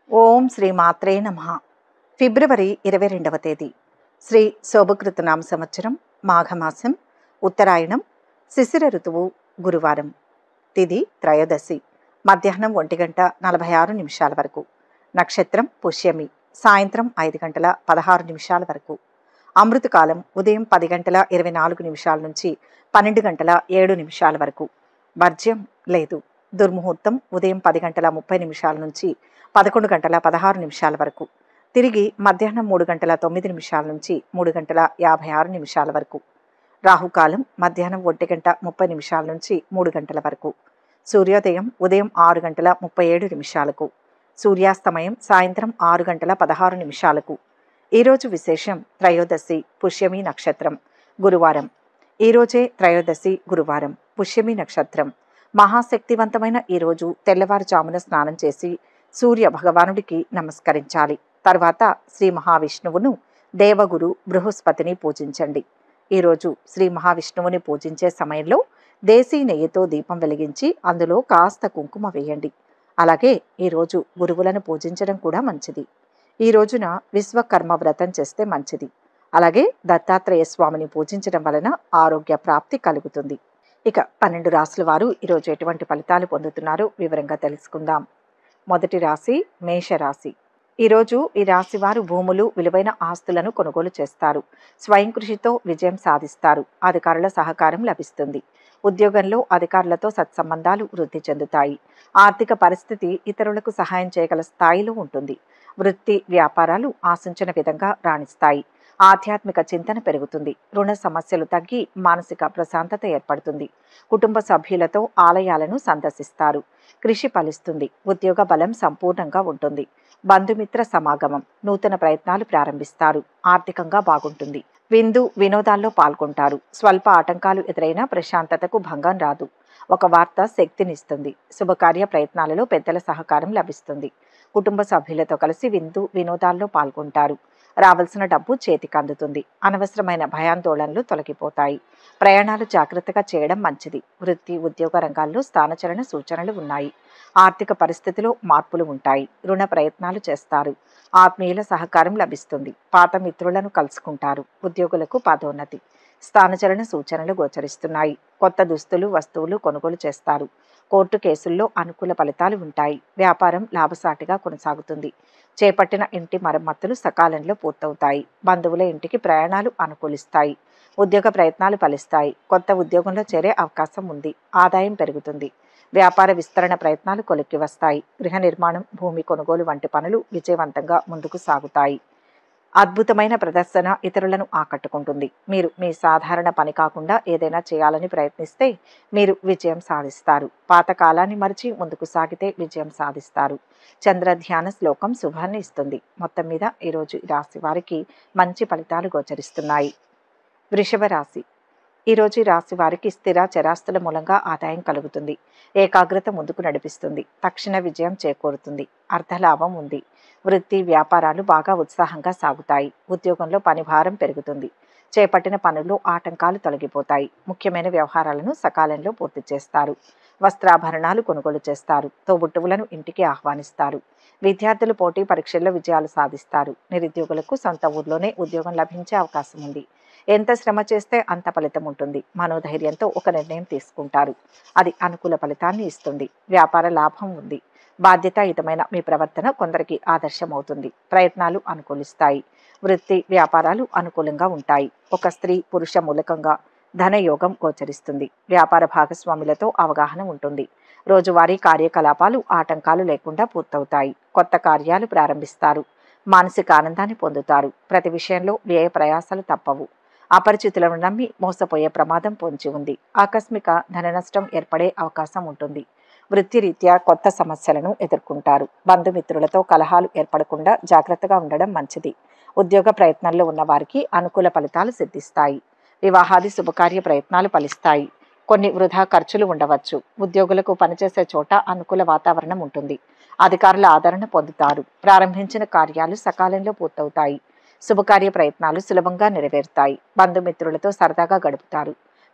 ఓం శ్రీ మాత్రే నమ ఫిబ్రవరి ఇరవై రెండవ తేదీ శ్రీ శోభకృతనామ సంవత్సరం మాఘమాసం ఉత్తరాయణం శిశిర ఋతువు గురువారం తిది త్రయోదశి మధ్యాహ్నం ఒంటి గంట నలభై ఆరు నిమిషాల వరకు నక్షత్రం పుష్యమి సాయంత్రం ఐదు గంటల పదహారు నిమిషాల వరకు అమృతకాలం ఉదయం పది గంటల ఇరవై నాలుగు నిమిషాల నుంచి పన్నెండు గంటల ఏడు నిమిషాల వరకు వర్జ్యం లేదు దుర్ముహూర్తం ఉదయం పది గంటల ముప్పై నిమిషాల నుంచి పదకొండు గంటల పదహారు నిమిషాల వరకు తిరిగి మధ్యాహ్నం మూడు గంటల తొమ్మిది నిమిషాల నుంచి మూడు గంటల యాభై ఆరు నిమిషాల వరకు రాహుకాలం మధ్యాహ్నం ఒంటి గంట ముప్పై నిమిషాల నుంచి మూడు గంటల వరకు సూర్యోదయం ఉదయం ఆరు గంటల ముప్పై ఏడు నిమిషాలకు సూర్యాస్తమయం సాయంత్రం ఆరు గంటల పదహారు నిమిషాలకు ఈరోజు విశేషం త్రయోదశి పుష్యమి నక్షత్రం గురువారం ఈరోజే త్రయోదశి గురువారం పుష్యమి నక్షత్రం మహాశక్తివంతమైన ఈరోజు తెల్లవారుజామున స్నానం చేసి సూర్య భగవానుడికి నమస్కరించాలి తర్వాత శ్రీ మహావిష్ణువును దేవగురు బృహస్పతిని పూజించండి ఈరోజు శ్రీ మహావిష్ణువుని పూజించే సమయంలో దేశీ నెయ్యితో దీపం వెలిగించి అందులో కాస్త కుంకుమ వేయండి అలాగే ఈరోజు గురువులను పూజించడం కూడా మంచిది ఈ రోజున విశ్వకర్మ వ్రతం చేస్తే మంచిది అలాగే దత్తాత్రేయ స్వామిని పూజించడం వలన ఆరోగ్య ప్రాప్తి కలుగుతుంది ఇక పన్నెండు రాసుల వారు ఈరోజు ఎటువంటి ఫలితాలు పొందుతున్నారో వివరంగా తెలుసుకుందాం మొదటి రాశి మేషరాశి ఈరోజు ఈ రాశి వారు భూములు విలువైన ఆస్తులను కొనుగోలు చేస్తారు స్వయం కృషితో విజయం సాధిస్తారు అధికారుల సహకారం లభిస్తుంది ఉద్యోగంలో అధికారులతో సత్సంబంధాలు వృద్ధి చెందుతాయి ఆర్థిక పరిస్థితి ఇతరులకు సహాయం చేయగల స్థాయిలో ఉంటుంది వృత్తి వ్యాపారాలు ఆశించిన విధంగా రాణిస్తాయి ఆధ్యాత్మిక చింతన పెరుగుతుంది రుణ సమస్యలు తగ్గి మానసిక ప్రశాంతత ఏర్పడుతుంది కుటుంబ సభ్యులతో ఆలయాలను సందర్శిస్తారు కృషి ఫలిస్తుంది ఉద్యోగ బలం సంపూర్ణంగా ఉంటుంది బంధుమిత్ర సమాగమం నూతన ప్రయత్నాలు ప్రారంభిస్తారు ఆర్థికంగా బాగుంటుంది విందు వినోదాల్లో పాల్గొంటారు స్వల్ప ఆటంకాలు ఎదురైనా ప్రశాంతతకు భంగం రాదు ఒక వార్త శక్తినిస్తుంది శుభకార్య ప్రయత్నాలలో పెద్దల సహకారం లభిస్తుంది కుటుంబ సభ్యులతో కలిసి విందు వినోదాల్లో పాల్గొంటారు రావాల్సిన డబ్బు చేతికి అందుతుంది అనవసరమైన భయాందోళనలు తొలగిపోతాయి ప్రయాణాలు జాగ్రత్తగా చేయడం మంచిది వృత్తి ఉద్యోగ రంగాల్లో స్థానచలన సూచనలు ఉన్నాయి ఆర్థిక పరిస్థితిలో మార్పులు ఉంటాయి రుణ ప్రయత్నాలు చేస్తారు ఆత్మీయుల సహకారం లభిస్తుంది పాత మిత్రులను కలుసుకుంటారు ఉద్యోగులకు పదోన్నతి స్థానచలన సూచనలు గోచరిస్తున్నాయి కొత్త దుస్తులు వస్తువులు కొనుగోలు చేస్తారు కోర్టు కేసుల్లో అనుకూల ఫలితాలు ఉంటాయి వ్యాపారం లాభసాటిగా కొనసాగుతుంది చేపట్టిన ఇంటి మరమ్మతులు సకాలంలో పూర్తవుతాయి బంధువుల ఇంటికి ప్రయాణాలు అనుకూలిస్తాయి ఉద్యోగ ప్రయత్నాలు ఫలిస్తాయి కొత్త ఉద్యోగంలో చేరే అవకాశం ఉంది ఆదాయం పెరుగుతుంది వ్యాపార విస్తరణ ప్రయత్నాలు కొలిక్కి వస్తాయి గృహ నిర్మాణం భూమి కొనుగోలు వంటి పనులు విజయవంతంగా ముందుకు సాగుతాయి అద్భుతమైన ప్రదర్శన ఇతరులను ఆకట్టుకుంటుంది మీరు మీ సాధారణ పని కాకుండా ఏదైనా చేయాలని ప్రయత్నిస్తే మీరు విజయం సాధిస్తారు పాత కాలాన్ని మరిచి ముందుకు సాగితే విజయం సాధిస్తారు చంద్ర ధ్యాన శ్లోకం శుభాన్ని ఇస్తుంది మొత్తం మీద ఈరోజు ఈ రాశి వారికి మంచి ఫలితాలు గోచరిస్తున్నాయి వృషభ రాశి ఈరోజు ఈ రాశి వారికి స్థిర చరాస్తుల మూలంగా ఆదాయం కలుగుతుంది ఏకాగ్రత ముందుకు నడిపిస్తుంది తక్షణ విజయం చేకూరుతుంది అర్ధలాభం ఉంది వృత్తి వ్యాపారాలు బాగా ఉత్సాహంగా సాగుతాయి ఉద్యోగంలో పని భారం పెరుగుతుంది చేపట్టిన పనుల్లో ఆటంకాలు తొలగిపోతాయి ముఖ్యమైన వ్యవహారాలను సకాలంలో పూర్తి చేస్తారు వస్త్రాభరణాలు కొనుగోలు చేస్తారు తోబుట్టువులను ఇంటికి ఆహ్వానిస్తారు విద్యార్థులు పోటీ పరీక్షల్లో విజయాలు సాధిస్తారు నిరుద్యోగులకు సొంత ఊర్లోనే ఉద్యోగం లభించే అవకాశం ఉంది ఎంత శ్రమ చేస్తే అంత ఫలితం ఉంటుంది మనోధైర్యంతో ఒక నిర్ణయం తీసుకుంటారు అది అనుకూల ఫలితాన్ని ఇస్తుంది వ్యాపార లాభం ఉంది బాధ్యతాయుతమైన మీ ప్రవర్తన కొందరికి ఆదర్శం అవుతుంది ప్రయత్నాలు అనుకూలిస్తాయి వృత్తి వ్యాపారాలు అనుకూలంగా ఉంటాయి ఒక స్త్రీ పురుష మూలకంగా ధనయోగం గోచరిస్తుంది వ్యాపార భాగస్వాములతో అవగాహన ఉంటుంది రోజువారీ కార్యకలాపాలు ఆటంకాలు లేకుండా పూర్తవుతాయి కొత్త కార్యాలు ప్రారంభిస్తారు మానసిక ఆనందాన్ని పొందుతారు ప్రతి విషయంలో వ్యయ ప్రయాసాలు తప్పవు అపరిచితులను నమ్మి మోసపోయే ప్రమాదం పొంచి ఉంది ఆకస్మిక ధన నష్టం ఏర్పడే అవకాశం ఉంటుంది వృత్తిరీత్యా కొత్త సమస్యలను ఎదుర్కొంటారు బంధుమిత్రులతో కలహాలు ఏర్పడకుండా జాగ్రత్తగా ఉండడం మంచిది ఉద్యోగ ప్రయత్నాల్లో ఉన్న వారికి అనుకూల ఫలితాలు సిద్ధిస్తాయి వివాహాది శుభకార్య ప్రయత్నాలు ఫలిస్తాయి కొన్ని వృధా ఖర్చులు ఉండవచ్చు ఉద్యోగులకు పనిచేసే చోట అనుకూల వాతావరణం ఉంటుంది అధికారుల ఆదరణ పొందుతారు ప్రారంభించిన కార్యాలు సకాలంలో పూర్తవుతాయి శుభకార్య ప్రయత్నాలు సులభంగా నెరవేరుతాయి బంధుమిత్రులతో సరదాగా గడుపుతారు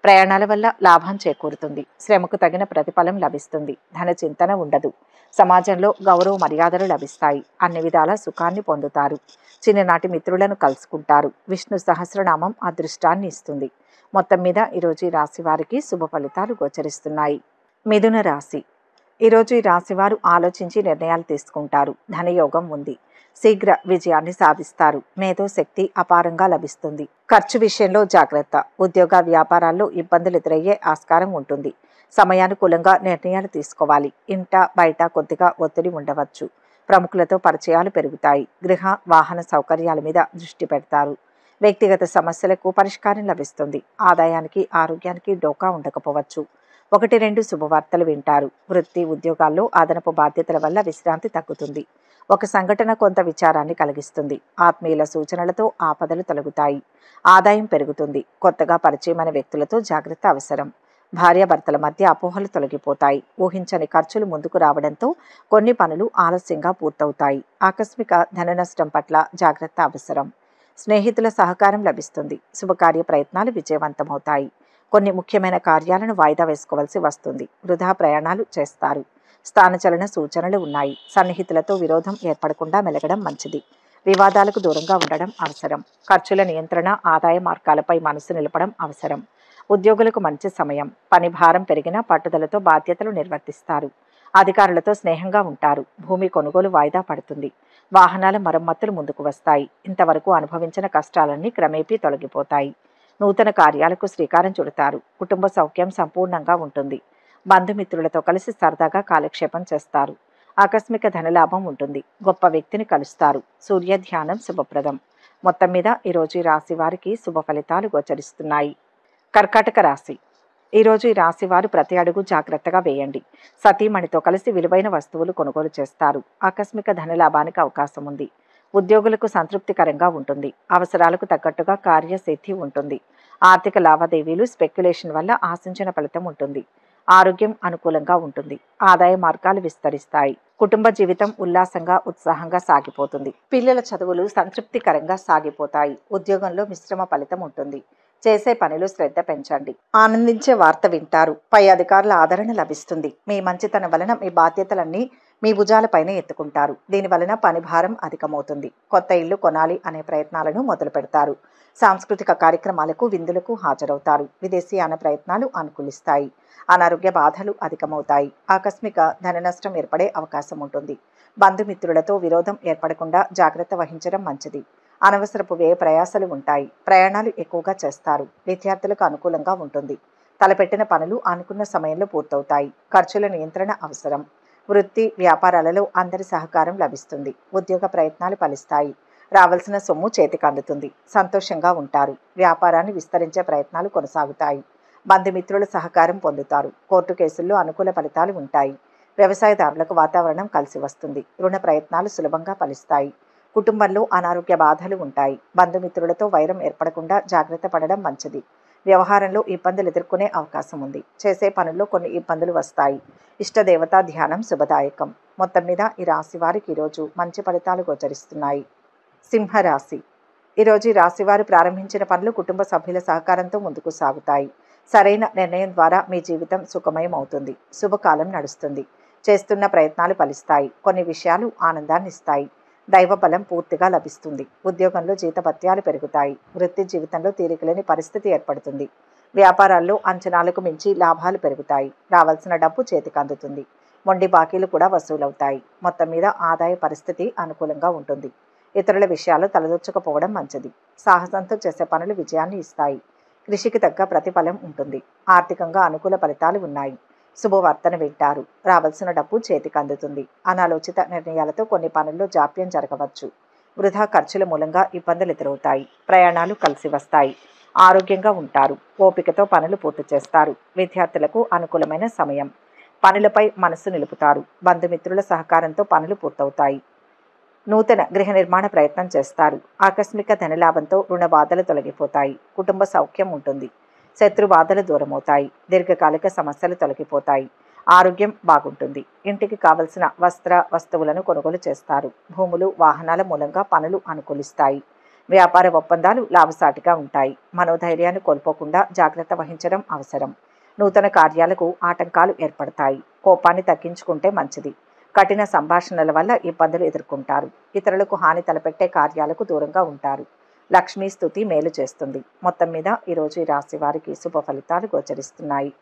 ప్రయాణాల వల్ల లాభం చేకూరుతుంది శ్రమకు తగిన ప్రతిఫలం లభిస్తుంది ధన చింతన ఉండదు సమాజంలో గౌరవ మర్యాదలు లభిస్తాయి అన్ని విధాల సుఖాన్ని పొందుతారు చిన్ననాటి మిత్రులను కలుసుకుంటారు విష్ణు సహస్రనామం అదృష్టాన్ని ఇస్తుంది మొత్తం మీద ఈరోజు ఈ రాశి వారికి శుభ ఫలితాలు గోచరిస్తున్నాయి మిథున రాశి ఈరోజు ఈ రాశి వారు ఆలోచించి నిర్ణయాలు తీసుకుంటారు ధనయోగం ఉంది శీఘ్ర విజయాన్ని సాధిస్తారు మేధో శక్తి అపారంగా లభిస్తుంది ఖర్చు విషయంలో జాగ్రత్త ఉద్యోగ వ్యాపారాల్లో ఇబ్బందులు ఎదురయ్యే ఆస్కారం ఉంటుంది సమయానుకూలంగా నిర్ణయాలు తీసుకోవాలి ఇంట బయట కొద్దిగా ఒత్తిడి ఉండవచ్చు ప్రముఖులతో పరిచయాలు పెరుగుతాయి గృహ వాహన సౌకర్యాల మీద దృష్టి పెడతారు వ్యక్తిగత సమస్యలకు పరిష్కారం లభిస్తుంది ఆదాయానికి ఆరోగ్యానికి డోకా ఉండకపోవచ్చు ఒకటి రెండు శుభవార్తలు వింటారు వృత్తి ఉద్యోగాల్లో అదనపు బాధ్యతల వల్ల విశ్రాంతి తగ్గుతుంది ఒక సంఘటన కొంత విచారాన్ని కలిగిస్తుంది ఆత్మీయుల సూచనలతో ఆపదలు తొలగుతాయి ఆదాయం పెరుగుతుంది కొత్తగా పరిచయమైన వ్యక్తులతో జాగ్రత్త అవసరం భార్యాభర్తల మధ్య అపోహలు తొలగిపోతాయి ఊహించని ఖర్చులు ముందుకు రావడంతో కొన్ని పనులు ఆలస్యంగా పూర్తవుతాయి ఆకస్మిక ధన నష్టం పట్ల జాగ్రత్త అవసరం స్నేహితుల సహకారం లభిస్తుంది శుభకార్య ప్రయత్నాలు విజయవంతమవుతాయి కొన్ని ముఖ్యమైన కార్యాలను వాయిదా వేసుకోవాల్సి వస్తుంది వృధా ప్రయాణాలు చేస్తారు స్థానచలన సూచనలు ఉన్నాయి సన్నిహితులతో విరోధం ఏర్పడకుండా మెలగడం మంచిది వివాదాలకు దూరంగా ఉండడం అవసరం ఖర్చుల నియంత్రణ ఆదాయ మార్గాలపై మనసు నిలపడం అవసరం ఉద్యోగులకు మంచి సమయం పని భారం పెరిగినా పట్టుదలతో బాధ్యతలు నిర్వర్తిస్తారు అధికారులతో స్నేహంగా ఉంటారు భూమి కొనుగోలు వాయిదా పడుతుంది వాహనాల మరమ్మతులు ముందుకు వస్తాయి ఇంతవరకు అనుభవించిన కష్టాలన్నీ క్రమేపీ తొలగిపోతాయి నూతన కార్యాలకు శ్రీకారం చుడతారు కుటుంబ సౌఖ్యం సంపూర్ణంగా ఉంటుంది బంధుమిత్రులతో కలిసి సరదాగా కాలక్షేపం చేస్తారు ఆకస్మిక ధనలాభం ఉంటుంది గొప్ప వ్యక్తిని కలుస్తారు సూర్య ధ్యానం శుభప్రదం మొత్తం మీద ఈరోజు ఈ రాశి వారికి శుభ ఫలితాలు గోచరిస్తున్నాయి కర్కాటక రాశి ఈరోజు ఈ రాశి వారు ప్రతి అడుగు జాగ్రత్తగా వేయండి సతీమణితో కలిసి విలువైన వస్తువులు కొనుగోలు చేస్తారు ఆకస్మిక ధనలాభానికి అవకాశం ఉంది ఉద్యోగులకు సంతృప్తికరంగా ఉంటుంది అవసరాలకు తగ్గట్టుగా కార్యసిద్ధి ఉంటుంది ఆర్థిక లావాదేవీలు స్పెక్యులేషన్ వల్ల ఆశించిన ఫలితం ఉంటుంది ఆరోగ్యం అనుకూలంగా ఉంటుంది ఆదాయ మార్గాలు విస్తరిస్తాయి కుటుంబ జీవితం ఉల్లాసంగా ఉత్సాహంగా సాగిపోతుంది పిల్లల చదువులు సంతృప్తికరంగా సాగిపోతాయి ఉద్యోగంలో మిశ్రమ ఫలితం ఉంటుంది చేసే పనిలో శ్రద్ధ పెంచండి ఆనందించే వార్త వింటారు పై అధికారుల ఆదరణ లభిస్తుంది మీ మంచితనం వలన మీ బాధ్యతలన్నీ మీ భుజాలపైన ఎత్తుకుంటారు దీని వలన పని భారం అధికమవుతుంది కొత్త ఇల్లు కొనాలి అనే ప్రయత్నాలను మొదలు పెడతారు సాంస్కృతిక కార్యక్రమాలకు విందులకు హాజరవుతారు విదేశీయాన ప్రయత్నాలు అనుకూలిస్తాయి అనారోగ్య బాధలు అధికమవుతాయి ఆకస్మిక ధన నష్టం ఏర్పడే అవకాశం ఉంటుంది బంధుమిత్రులతో విరోధం ఏర్పడకుండా జాగ్రత్త వహించడం మంచిది అనవసరపు వ్యయ ప్రయాసలు ఉంటాయి ప్రయాణాలు ఎక్కువగా చేస్తారు విద్యార్థులకు అనుకూలంగా ఉంటుంది తలపెట్టిన పనులు అనుకున్న సమయంలో పూర్తవుతాయి ఖర్చుల నియంత్రణ అవసరం వృత్తి వ్యాపారాలలో అందరి సహకారం లభిస్తుంది ఉద్యోగ ప్రయత్నాలు ఫలిస్తాయి రావాల్సిన సొమ్ము చేతికి అందుతుంది సంతోషంగా ఉంటారు వ్యాపారాన్ని విస్తరించే ప్రయత్నాలు కొనసాగుతాయి బంధుమిత్రుల సహకారం పొందుతారు కోర్టు కేసుల్లో అనుకూల ఫలితాలు ఉంటాయి వ్యవసాయదారులకు వాతావరణం కలిసి వస్తుంది రుణ ప్రయత్నాలు సులభంగా ఫలిస్తాయి కుటుంబంలో అనారోగ్య బాధలు ఉంటాయి బంధుమిత్రులతో వైరం ఏర్పడకుండా జాగ్రత్త పడడం మంచిది వ్యవహారంలో ఇబ్బందులు ఎదుర్కొనే అవకాశం ఉంది చేసే పనుల్లో కొన్ని ఇబ్బందులు వస్తాయి ఇష్టదేవతా ధ్యానం శుభదాయకం మొత్తం మీద ఈ రాశి వారికి ఈరోజు మంచి ఫలితాలు గోచరిస్తున్నాయి సింహరాశి ఈరోజు ఈ రాశివారు ప్రారంభించిన పనులు కుటుంబ సభ్యుల సహకారంతో ముందుకు సాగుతాయి సరైన నిర్ణయం ద్వారా మీ జీవితం సుఖమయం అవుతుంది శుభకాలం నడుస్తుంది చేస్తున్న ప్రయత్నాలు ఫలిస్తాయి కొన్ని విషయాలు ఆనందాన్ని ఇస్తాయి దైవ బలం పూర్తిగా లభిస్తుంది ఉద్యోగంలో జీతభత్యాలు పెరుగుతాయి వృత్తి జీవితంలో తీరికలేని పరిస్థితి ఏర్పడుతుంది వ్యాపారాల్లో అంచనాలకు మించి లాభాలు పెరుగుతాయి రావాల్సిన డబ్బు చేతికి అందుతుంది మొండి బాకీలు కూడా వసూలవుతాయి మొత్తం మీద ఆదాయ పరిస్థితి అనుకూలంగా ఉంటుంది ఇతరుల విషయాలు తలదొచ్చకపోవడం మంచిది సాహసంతో చేసే పనులు విజయాన్ని ఇస్తాయి కృషికి తగ్గ ప్రతిఫలం ఉంటుంది ఆర్థికంగా అనుకూల ఫలితాలు ఉన్నాయి శుభవార్తను వింటారు రావాల్సిన డబ్బు చేతికి అందుతుంది అనాలోచిత నిర్ణయాలతో కొన్ని పనుల్లో జాప్యం జరగవచ్చు వృధా ఖర్చుల మూలంగా ఇబ్బందులు ఎదురవుతాయి ప్రయాణాలు కలిసి వస్తాయి ఆరోగ్యంగా ఉంటారు ఓపికతో పనులు పూర్తి చేస్తారు విద్యార్థులకు అనుకూలమైన సమయం పనులపై మనసు నిలుపుతారు బంధుమిత్రుల సహకారంతో పనులు పూర్తవుతాయి నూతన గృహ నిర్మాణ ప్రయత్నం చేస్తారు ఆకస్మిక ధనలాభంతో రుణ బాధలు తొలగిపోతాయి కుటుంబ సౌఖ్యం ఉంటుంది శత్రు బాధలు దూరమవుతాయి దీర్ఘకాలిక సమస్యలు తొలగిపోతాయి ఆరోగ్యం బాగుంటుంది ఇంటికి కావలసిన వస్త్ర వస్తువులను కొనుగోలు చేస్తారు భూములు వాహనాల మూలంగా పనులు అనుకూలిస్తాయి వ్యాపార ఒప్పందాలు లాభసాటిగా ఉంటాయి మనోధైర్యాన్ని కోల్పోకుండా జాగ్రత్త వహించడం అవసరం నూతన కార్యాలకు ఆటంకాలు ఏర్పడతాయి కోపాన్ని తగ్గించుకుంటే మంచిది కఠిన సంభాషణల వల్ల ఇబ్బందులు ఎదుర్కొంటారు ఇతరులకు హాని తలపెట్టే కార్యాలకు దూరంగా ఉంటారు లక్ష్మీ స్థుతి మేలు చేస్తుంది మొత్తం మీద ఈరోజు ఈ రాశి వారికి శుభ ఫలితాలు గోచరిస్తున్నాయి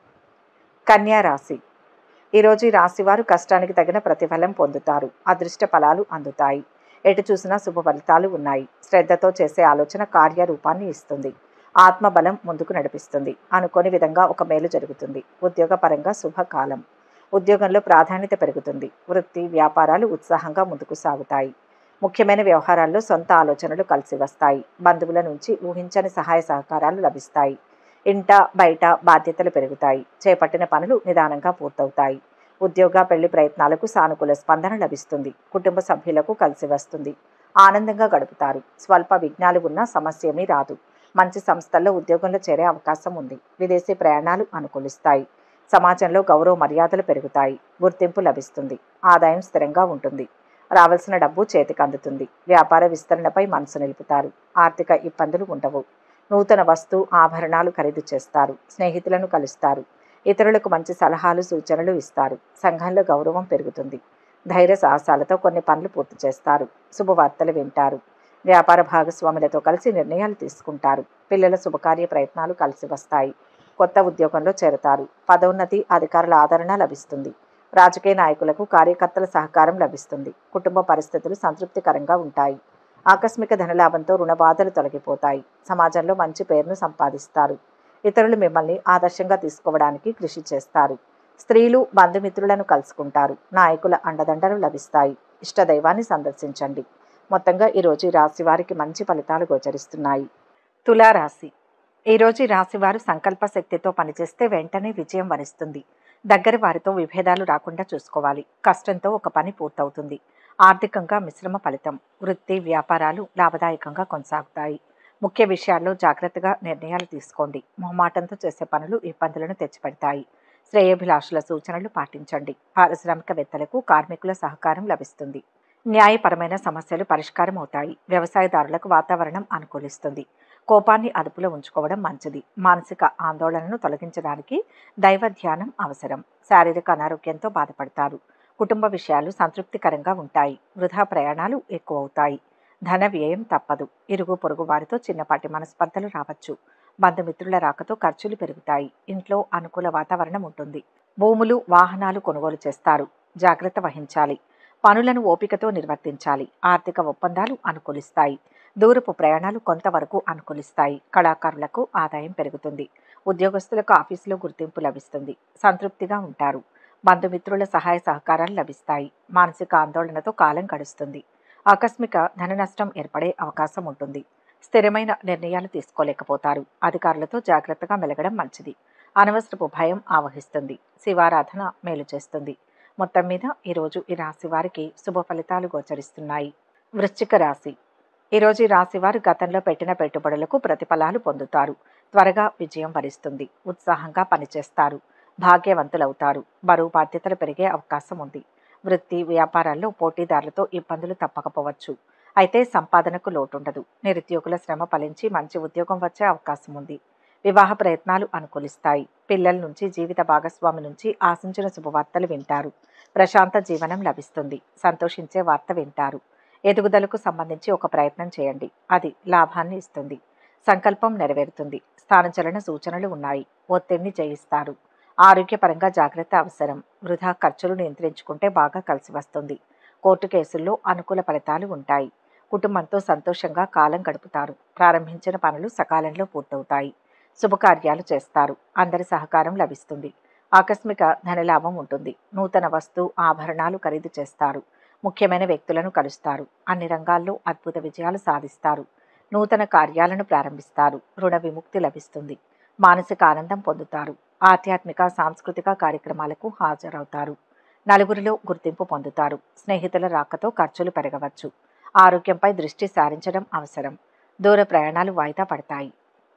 కన్యా రాశి ఈరోజు ఈ రాశి వారు కష్టానికి తగిన ప్రతిఫలం పొందుతారు అదృష్ట ఫలాలు అందుతాయి ఎటు చూసినా శుభ ఫలితాలు ఉన్నాయి శ్రద్ధతో చేసే ఆలోచన కార్యరూపాన్ని ఇస్తుంది ఆత్మబలం ముందుకు నడిపిస్తుంది అనుకోని విధంగా ఒక మేలు జరుగుతుంది ఉద్యోగపరంగా శుభకాలం ఉద్యోగంలో ప్రాధాన్యత పెరుగుతుంది వృత్తి వ్యాపారాలు ఉత్సాహంగా ముందుకు సాగుతాయి ముఖ్యమైన వ్యవహారాల్లో సొంత ఆలోచనలు కలిసి వస్తాయి బంధువుల నుంచి ఊహించని సహాయ సహకారాలు లభిస్తాయి ఇంట బయట బాధ్యతలు పెరుగుతాయి చేపట్టిన పనులు నిదానంగా పూర్తవుతాయి ఉద్యోగ పెళ్లి ప్రయత్నాలకు సానుకూల స్పందన లభిస్తుంది కుటుంబ సభ్యులకు కలిసి వస్తుంది ఆనందంగా గడుపుతారు స్వల్ప విఘ్నాలు ఉన్న సమస్య ఏమీ రాదు మంచి సంస్థల్లో ఉద్యోగంలో చేరే అవకాశం ఉంది విదేశీ ప్రయాణాలు అనుకూలిస్తాయి సమాజంలో గౌరవ మర్యాదలు పెరుగుతాయి గుర్తింపు లభిస్తుంది ఆదాయం స్థిరంగా ఉంటుంది రావాల్సిన డబ్బు చేతికి అందుతుంది వ్యాపార విస్తరణపై మనసు నిలుపుతారు ఆర్థిక ఇబ్బందులు ఉండవు నూతన వస్తు ఆభరణాలు ఖరీదు చేస్తారు స్నేహితులను కలుస్తారు ఇతరులకు మంచి సలహాలు సూచనలు ఇస్తారు సంఘంలో గౌరవం పెరుగుతుంది ధైర్య సాహసాలతో కొన్ని పనులు పూర్తి చేస్తారు శుభవార్తలు వింటారు వ్యాపార భాగస్వాములతో కలిసి నిర్ణయాలు తీసుకుంటారు పిల్లల శుభకార్య ప్రయత్నాలు కలిసి వస్తాయి కొత్త ఉద్యోగంలో చేరతారు పదోన్నతి అధికారుల ఆదరణ లభిస్తుంది రాజకీయ నాయకులకు కార్యకర్తల సహకారం లభిస్తుంది కుటుంబ పరిస్థితులు సంతృప్తికరంగా ఉంటాయి ఆకస్మిక ధనలాభంతో రుణ బాధలు తొలగిపోతాయి సమాజంలో మంచి పేరును సంపాదిస్తారు ఇతరులు మిమ్మల్ని ఆదర్శంగా తీసుకోవడానికి కృషి చేస్తారు స్త్రీలు బంధుమిత్రులను కలుసుకుంటారు నాయకుల అండదండలు లభిస్తాయి ఇష్టదైవాన్ని సందర్శించండి మొత్తంగా ఈరోజు ఈ రాశి వారికి మంచి ఫలితాలు గోచరిస్తున్నాయి తులారాశి ఈరోజు ఈ రాశి వారు సంకల్ప శక్తితో పనిచేస్తే వెంటనే విజయం వరిస్తుంది దగ్గర వారితో విభేదాలు రాకుండా చూసుకోవాలి కష్టంతో ఒక పని పూర్తవుతుంది ఆర్థికంగా మిశ్రమ ఫలితం వృత్తి వ్యాపారాలు లాభదాయకంగా కొనసాగుతాయి ముఖ్య విషయాల్లో జాగ్రత్తగా నిర్ణయాలు తీసుకోండి మొహమాటంతో చేసే పనులు ఇబ్బందులను తెచ్చిపెడతాయి శ్రేయోభిలాషుల సూచనలు పాటించండి పారిశ్రామికవేత్తలకు కార్మికుల సహకారం లభిస్తుంది న్యాయపరమైన సమస్యలు పరిష్కారం అవుతాయి వ్యవసాయదారులకు వాతావరణం అనుకూలిస్తుంది కోపాన్ని అదుపులో ఉంచుకోవడం మంచిది మానసిక ఆందోళనను తొలగించడానికి దైవ ధ్యానం అవసరం శారీరక అనారోగ్యంతో బాధపడతారు కుటుంబ విషయాలు సంతృప్తికరంగా ఉంటాయి వృధా ప్రయాణాలు ఎక్కువ అవుతాయి ధన వ్యయం తప్పదు ఇరుగు పొరుగు వారితో చిన్నపాటి మనస్పర్ధలు రావచ్చు బంధుమిత్రుల రాకతో ఖర్చులు పెరుగుతాయి ఇంట్లో అనుకూల వాతావరణం ఉంటుంది భూములు వాహనాలు కొనుగోలు చేస్తారు జాగ్రత్త వహించాలి పనులను ఓపికతో నిర్వర్తించాలి ఆర్థిక ఒప్పందాలు అనుకూలిస్తాయి దూరపు ప్రయాణాలు కొంతవరకు అనుకూలిస్తాయి కళాకారులకు ఆదాయం పెరుగుతుంది ఉద్యోగస్తులకు ఆఫీసులో గుర్తింపు లభిస్తుంది సంతృప్తిగా ఉంటారు బంధుమిత్రుల సహాయ సహకారాలు లభిస్తాయి మానసిక ఆందోళనతో కాలం గడుస్తుంది ఆకస్మిక ధన నష్టం ఏర్పడే అవకాశం ఉంటుంది స్థిరమైన నిర్ణయాలు తీసుకోలేకపోతారు అధికారులతో జాగ్రత్తగా మెలగడం మంచిది అనవసరపు భయం ఆవహిస్తుంది శివారాధన మేలు చేస్తుంది మొత్తం మీద ఈరోజు ఈ రాశి వారికి శుభ ఫలితాలు గోచరిస్తున్నాయి వృశ్చిక రాశి ఈరోజు ఈ రాశి వారు గతంలో పెట్టిన పెట్టుబడులకు ప్రతిఫలాలు పొందుతారు త్వరగా విజయం వరిస్తుంది ఉత్సాహంగా పనిచేస్తారు భాగ్యవంతులవుతారు బరువు బాధ్యతలు పెరిగే అవకాశం ఉంది వృత్తి వ్యాపారాల్లో పోటీదారులతో ఇబ్బందులు తప్పకపోవచ్చు అయితే సంపాదనకు లోటుండదు నిరుద్యోగుల శ్రమ ఫలించి మంచి ఉద్యోగం వచ్చే అవకాశం ఉంది వివాహ ప్రయత్నాలు అనుకూలిస్తాయి పిల్లల నుంచి జీవిత భాగస్వామి నుంచి ఆశించిన శుభవార్తలు వింటారు ప్రశాంత జీవనం లభిస్తుంది సంతోషించే వార్త వింటారు ఎదుగుదలకు సంబంధించి ఒక ప్రయత్నం చేయండి అది లాభాన్ని ఇస్తుంది సంకల్పం నెరవేరుతుంది స్థానచలన సూచనలు ఉన్నాయి ఒత్తిడిని జయిస్తారు ఆరోగ్యపరంగా జాగ్రత్త అవసరం వృధా ఖర్చులు నియంత్రించుకుంటే బాగా కలిసి వస్తుంది కోర్టు కేసుల్లో అనుకూల ఫలితాలు ఉంటాయి కుటుంబంతో సంతోషంగా కాలం గడుపుతారు ప్రారంభించిన పనులు సకాలంలో పూర్తవుతాయి శుభకార్యాలు చేస్తారు అందరి సహకారం లభిస్తుంది ఆకస్మిక ధనలాభం ఉంటుంది నూతన వస్తు ఆభరణాలు ఖరీదు చేస్తారు ముఖ్యమైన వ్యక్తులను కలుస్తారు అన్ని రంగాల్లో అద్భుత విజయాలు సాధిస్తారు నూతన కార్యాలను ప్రారంభిస్తారు రుణ విముక్తి లభిస్తుంది మానసిక ఆనందం పొందుతారు ఆధ్యాత్మిక సాంస్కృతిక కార్యక్రమాలకు హాజరవుతారు నలుగురిలో గుర్తింపు పొందుతారు స్నేహితుల రాకతో ఖర్చులు పెరగవచ్చు ఆరోగ్యంపై దృష్టి సారించడం అవసరం దూర ప్రయాణాలు వాయిదా పడతాయి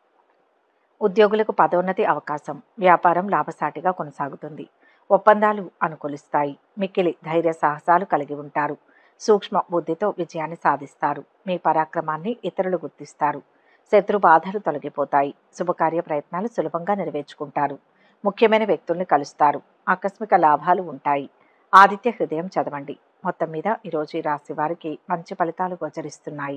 ఉద్యోగులకు పదోన్నతి అవకాశం వ్యాపారం లాభసాటిగా కొనసాగుతుంది ఒప్పందాలు అనుకూలిస్తాయి మిక్కిలి ధైర్య సాహసాలు కలిగి ఉంటారు సూక్ష్మ బుద్ధితో విజయాన్ని సాధిస్తారు మీ పరాక్రమాన్ని ఇతరులు గుర్తిస్తారు శత్రు బాధలు తొలగిపోతాయి శుభకార్య ప్రయత్నాలు సులభంగా నెరవేర్చుకుంటారు ముఖ్యమైన వ్యక్తుల్ని కలుస్తారు ఆకస్మిక లాభాలు ఉంటాయి ఆదిత్య హృదయం చదవండి మొత్తం మీద ఈరోజు ఈ రాశి వారికి మంచి ఫలితాలు గోచరిస్తున్నాయి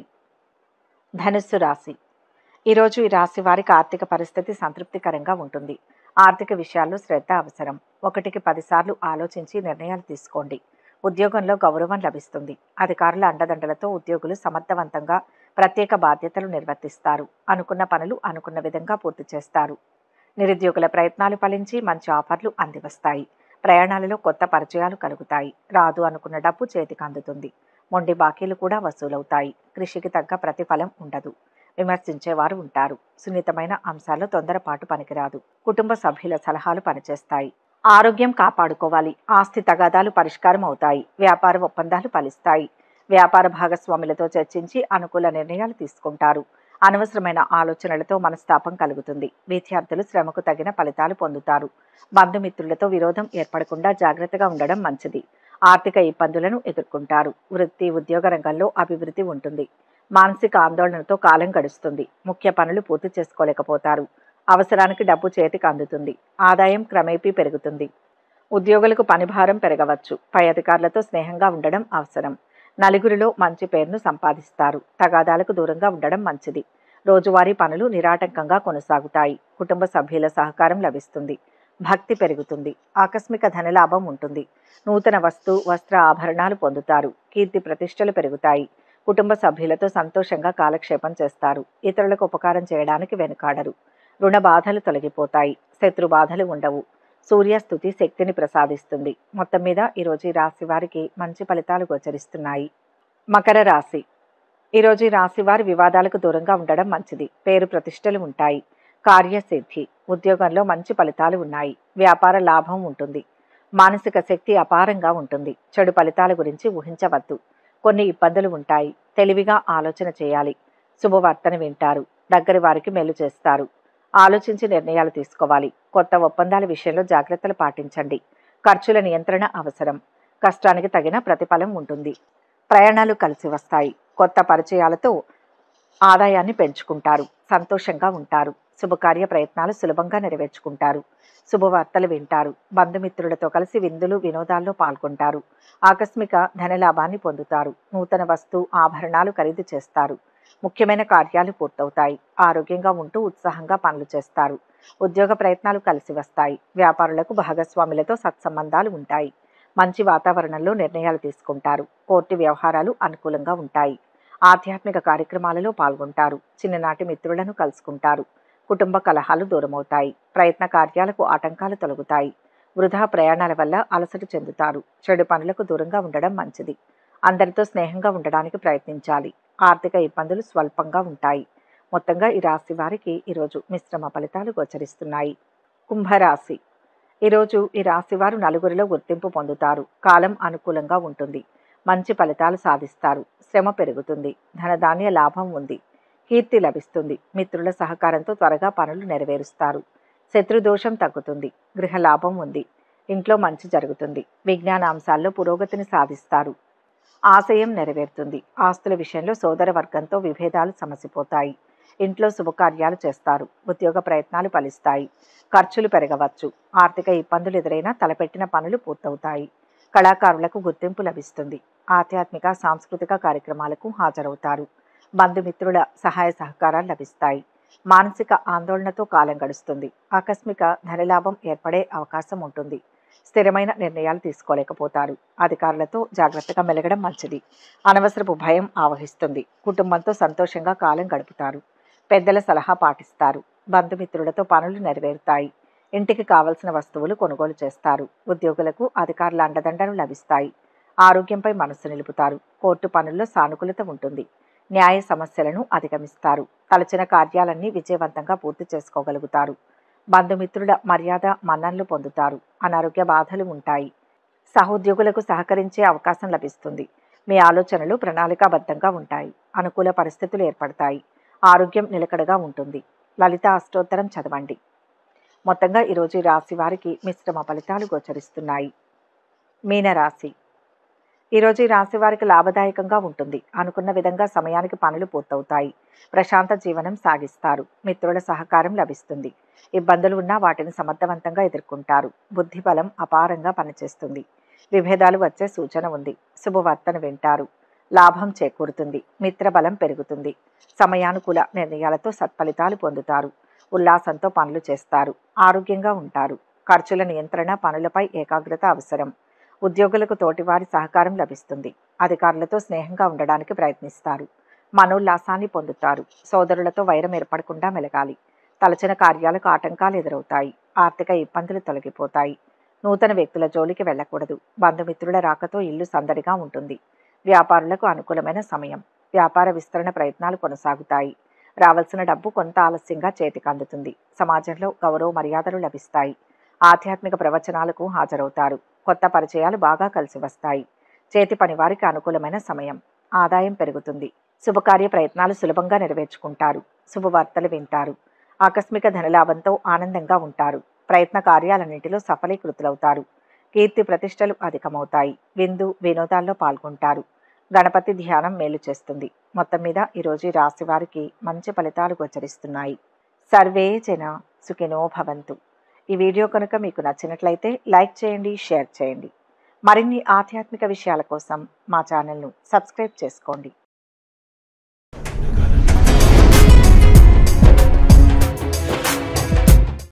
ధనుస్సు రాశి ఈరోజు ఈ రాశి వారికి ఆర్థిక పరిస్థితి సంతృప్తికరంగా ఉంటుంది ఆర్థిక విషయాల్లో శ్రద్ధ అవసరం ఒకటికి పదిసార్లు ఆలోచించి నిర్ణయాలు తీసుకోండి ఉద్యోగంలో గౌరవం లభిస్తుంది అధికారుల అండదండలతో ఉద్యోగులు సమర్థవంతంగా ప్రత్యేక బాధ్యతలు నిర్వర్తిస్తారు అనుకున్న పనులు అనుకున్న విధంగా పూర్తి చేస్తారు నిరుద్యోగుల ప్రయత్నాలు ఫలించి మంచి ఆఫర్లు అందివస్తాయి ప్రయాణాలలో కొత్త పరిచయాలు కలుగుతాయి రాదు అనుకున్న డబ్బు చేతికి అందుతుంది మొండి బాకీలు కూడా వసూలవుతాయి కృషికి తగ్గ ప్రతిఫలం ఉండదు విమర్శించేవారు ఉంటారు సున్నితమైన అంశాల్లో తొందరపాటు పనికిరాదు కుటుంబ సభ్యుల సలహాలు పనిచేస్తాయి ఆరోగ్యం కాపాడుకోవాలి ఆస్తి తగాదాలు పరిష్కారం అవుతాయి వ్యాపార ఒప్పందాలు ఫలిస్తాయి వ్యాపార భాగస్వాములతో చర్చించి అనుకూల నిర్ణయాలు తీసుకుంటారు అనవసరమైన ఆలోచనలతో మనస్తాపం కలుగుతుంది విద్యార్థులు శ్రమకు తగిన ఫలితాలు పొందుతారు బంధుమిత్రులతో విరోధం ఏర్పడకుండా జాగ్రత్తగా ఉండడం మంచిది ఆర్థిక ఇబ్బందులను ఎదుర్కొంటారు వృత్తి ఉద్యోగ రంగంలో అభివృద్ధి ఉంటుంది మానసిక ఆందోళనతో కాలం గడుస్తుంది ముఖ్య పనులు పూర్తి చేసుకోలేకపోతారు అవసరానికి డబ్బు చేతికి అందుతుంది ఆదాయం క్రమేపీ పెరుగుతుంది ఉద్యోగులకు పనిభారం పెరగవచ్చు పై అధికారులతో స్నేహంగా ఉండడం అవసరం నలుగురిలో మంచి పేరును సంపాదిస్తారు తగాదాలకు దూరంగా ఉండడం మంచిది రోజువారీ పనులు నిరాటంకంగా కొనసాగుతాయి కుటుంబ సభ్యుల సహకారం లభిస్తుంది భక్తి పెరుగుతుంది ఆకస్మిక ధనలాభం ఉంటుంది నూతన వస్తు వస్త్ర ఆభరణాలు పొందుతారు కీర్తి ప్రతిష్టలు పెరుగుతాయి కుటుంబ సభ్యులతో సంతోషంగా కాలక్షేపం చేస్తారు ఇతరులకు ఉపకారం చేయడానికి వెనుకాడరు రుణ బాధలు తొలగిపోతాయి శత్రు బాధలు ఉండవు సూర్యస్థుతి శక్తిని ప్రసాదిస్తుంది మొత్తం మీద ఈరోజు ఈ రాశి వారికి మంచి ఫలితాలు గోచరిస్తున్నాయి మకర రాశి ఈరోజు ఈ రాశి వారి వివాదాలకు దూరంగా ఉండడం మంచిది పేరు ప్రతిష్టలు ఉంటాయి కార్యసిద్ధి ఉద్యోగంలో మంచి ఫలితాలు ఉన్నాయి వ్యాపార లాభం ఉంటుంది మానసిక శక్తి అపారంగా ఉంటుంది చెడు ఫలితాల గురించి ఊహించవద్దు కొన్ని ఇబ్బందులు ఉంటాయి తెలివిగా ఆలోచన చేయాలి శుభవార్తను వింటారు దగ్గరి వారికి మేలు చేస్తారు ఆలోచించి నిర్ణయాలు తీసుకోవాలి కొత్త ఒప్పందాల విషయంలో జాగ్రత్తలు పాటించండి ఖర్చుల నియంత్రణ అవసరం కష్టానికి తగిన ప్రతిఫలం ఉంటుంది ప్రయాణాలు కలిసి వస్తాయి కొత్త పరిచయాలతో ఆదాయాన్ని పెంచుకుంటారు సంతోషంగా ఉంటారు శుభకార్య ప్రయత్నాలు సులభంగా నెరవేర్చుకుంటారు శుభవార్తలు వింటారు బంధుమిత్రులతో కలిసి విందులు వినోదాల్లో పాల్గొంటారు ఆకస్మిక ధనలాభాన్ని పొందుతారు నూతన వస్తు ఆభరణాలు ఖరీదు చేస్తారు ముఖ్యమైన కార్యాలు పూర్తవుతాయి ఆరోగ్యంగా ఉంటూ ఉత్సాహంగా పనులు చేస్తారు ఉద్యోగ ప్రయత్నాలు కలిసి వస్తాయి వ్యాపారులకు భాగస్వాములతో సత్సంబంధాలు ఉంటాయి మంచి వాతావరణంలో నిర్ణయాలు తీసుకుంటారు కోర్టు వ్యవహారాలు అనుకూలంగా ఉంటాయి ఆధ్యాత్మిక కార్యక్రమాలలో పాల్గొంటారు చిన్ననాటి మిత్రులను కలుసుకుంటారు కుటుంబ కలహాలు దూరమవుతాయి ప్రయత్న కార్యాలకు ఆటంకాలు తొలగుతాయి వృధా ప్రయాణాల వల్ల అలసట చెందుతారు చెడు పనులకు దూరంగా ఉండడం మంచిది అందరితో స్నేహంగా ఉండడానికి ప్రయత్నించాలి ఆర్థిక ఇబ్బందులు స్వల్పంగా ఉంటాయి మొత్తంగా ఈ రాశి వారికి ఈరోజు మిశ్రమ ఫలితాలు గోచరిస్తున్నాయి కుంభరాశి ఈరోజు ఈ రాశి వారు నలుగురిలో గుర్తింపు పొందుతారు కాలం అనుకూలంగా ఉంటుంది మంచి ఫలితాలు సాధిస్తారు శ్రమ పెరుగుతుంది ధనధాన్య లాభం ఉంది కీర్తి లభిస్తుంది మిత్రుల సహకారంతో త్వరగా పనులు నెరవేరుస్తారు శత్రుదోషం తగ్గుతుంది గృహ లాభం ఉంది ఇంట్లో మంచి జరుగుతుంది విజ్ఞానాంశాల్లో పురోగతిని సాధిస్తారు ఆశయం నెరవేరుతుంది ఆస్తుల విషయంలో సోదర వర్గంతో విభేదాలు సమసిపోతాయి ఇంట్లో శుభకార్యాలు చేస్తారు ఉద్యోగ ప్రయత్నాలు ఫలిస్తాయి ఖర్చులు పెరగవచ్చు ఆర్థిక ఇబ్బందులు ఎదురైనా తలపెట్టిన పనులు పూర్తవుతాయి కళాకారులకు గుర్తింపు లభిస్తుంది ఆధ్యాత్మిక సాంస్కృతిక కార్యక్రమాలకు హాజరవుతారు బంధుమిత్రుల సహాయ సహకారాలు లభిస్తాయి మానసిక ఆందోళనతో కాలం గడుస్తుంది ఆకస్మిక ధనలాభం ఏర్పడే అవకాశం ఉంటుంది స్థిరమైన నిర్ణయాలు తీసుకోలేకపోతారు అధికారులతో జాగ్రత్తగా మెలగడం మంచిది అనవసరపు భయం ఆవహిస్తుంది కుటుంబంతో సంతోషంగా కాలం గడుపుతారు పెద్దల సలహా పాటిస్తారు బంధుమిత్రులతో పనులు నెరవేరుతాయి ఇంటికి కావలసిన వస్తువులు కొనుగోలు చేస్తారు ఉద్యోగులకు అధికారుల అండదండలు లభిస్తాయి ఆరోగ్యంపై మనస్సు నిలుపుతారు కోర్టు పనుల్లో సానుకూలత ఉంటుంది న్యాయ సమస్యలను అధిగమిస్తారు తలచిన కార్యాలన్నీ విజయవంతంగా పూర్తి చేసుకోగలుగుతారు బంధుమిత్రుల మర్యాద మన్ననలు పొందుతారు అనారోగ్య బాధలు ఉంటాయి సహోద్యోగులకు సహకరించే అవకాశం లభిస్తుంది మీ ఆలోచనలు ప్రణాళికాబద్ధంగా ఉంటాయి అనుకూల పరిస్థితులు ఏర్పడతాయి ఆరోగ్యం నిలకడగా ఉంటుంది లలిత అష్టోత్తరం చదవండి మొత్తంగా ఈరోజు ఈ రాశి వారికి మిశ్రమ ఫలితాలు గోచరిస్తున్నాయి మీనరాశి ఈరోజు ఈ రాశి వారికి లాభదాయకంగా ఉంటుంది అనుకున్న విధంగా సమయానికి పనులు పూర్తవుతాయి ప్రశాంత జీవనం సాగిస్తారు మిత్రుల సహకారం లభిస్తుంది ఇబ్బందులు ఉన్నా వాటిని సమర్థవంతంగా ఎదుర్కొంటారు బుద్ధి బలం అపారంగా పనిచేస్తుంది విభేదాలు వచ్చే సూచన ఉంది శుభవార్తను వింటారు లాభం చేకూరుతుంది మిత్రబలం పెరుగుతుంది సమయానుకూల నిర్ణయాలతో సత్ఫలితాలు పొందుతారు ఉల్లాసంతో పనులు చేస్తారు ఆరోగ్యంగా ఉంటారు ఖర్చుల నియంత్రణ పనులపై ఏకాగ్రత అవసరం ఉద్యోగులకు తోటివారి సహకారం లభిస్తుంది అధికారులతో స్నేహంగా ఉండడానికి ప్రయత్నిస్తారు మనోల్లాసాన్ని పొందుతారు సోదరులతో వైరం ఏర్పడకుండా మెలగాలి తలచిన కార్యాలకు ఆటంకాలు ఎదురవుతాయి ఆర్థిక ఇబ్బందులు తొలగిపోతాయి నూతన వ్యక్తుల జోలికి వెళ్ళకూడదు బంధుమిత్రుల రాకతో ఇల్లు సందడిగా ఉంటుంది వ్యాపారులకు అనుకూలమైన సమయం వ్యాపార విస్తరణ ప్రయత్నాలు కొనసాగుతాయి రావాల్సిన డబ్బు కొంత ఆలస్యంగా చేతికి అందుతుంది సమాజంలో గౌరవ మర్యాదలు లభిస్తాయి ఆధ్యాత్మిక ప్రవచనాలకు హాజరవుతారు కొత్త పరిచయాలు బాగా కలిసి వస్తాయి చేతి పని వారికి అనుకూలమైన సమయం ఆదాయం పెరుగుతుంది శుభకార్య ప్రయత్నాలు సులభంగా నెరవేర్చుకుంటారు శుభవార్తలు వింటారు ఆకస్మిక ధనలాభంతో ఆనందంగా ఉంటారు ప్రయత్న కార్యాలన్నింటిలో సఫలీకృతులవుతారు కీర్తి ప్రతిష్టలు అధికమవుతాయి విందు వినోదాల్లో పాల్గొంటారు గణపతి ధ్యానం మేలు చేస్తుంది మొత్తం మీద ఈరోజు ఈ రాశి వారికి మంచి ఫలితాలు గోచరిస్తున్నాయి సర్వే జన సుఖినో భవంతు ఈ వీడియో కనుక మీకు నచ్చినట్లయితే లైక్ చేయండి షేర్ చేయండి మరిన్ని ఆధ్యాత్మిక విషయాల కోసం మా ఛానల్ను సబ్స్క్రైబ్ చేసుకోండి